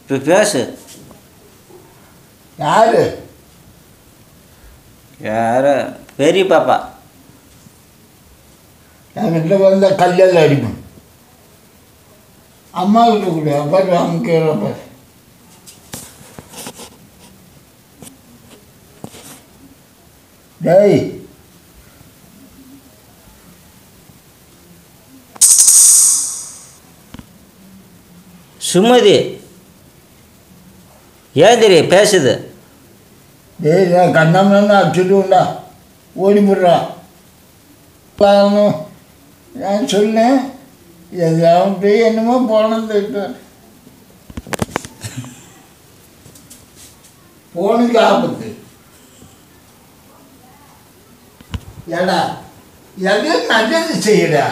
இப்போ பேசு யாரு யார பெரிய பாப்பா என்கிட்ட வந்த கல்லில் அடிப்பேன் அம்மா கிட்ட கூட பாரு அங்கே பாரு டேய் சுமதி ஏந்திரி பேசுது டேய் நான் கண்ணம்னு அடிச்சுட்டுண்டா ஓடி போடுறான் நான் சொன்னேன் எதாவது போய் என்னமோ போனது போனுக்கு ஆபத்து ஏடா எது நல்லது செய்யடா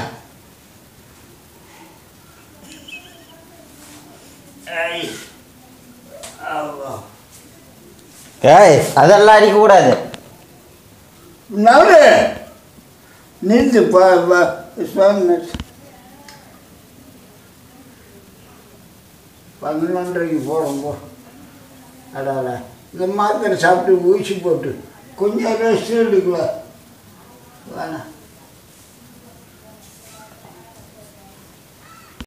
ஏய் அதெல்லாம் அடிக்கக்கூடாது நவரு நிறுத்து பா பா சுவாமி பதினொன்றரைக்கு போகிறோம் போ அடாடா இந்த மாத்திரை சாப்பிட்டு ஊசி போட்டு கொஞ்சம் ரெஸ்ட் எடுக்கலாம் வேணாம்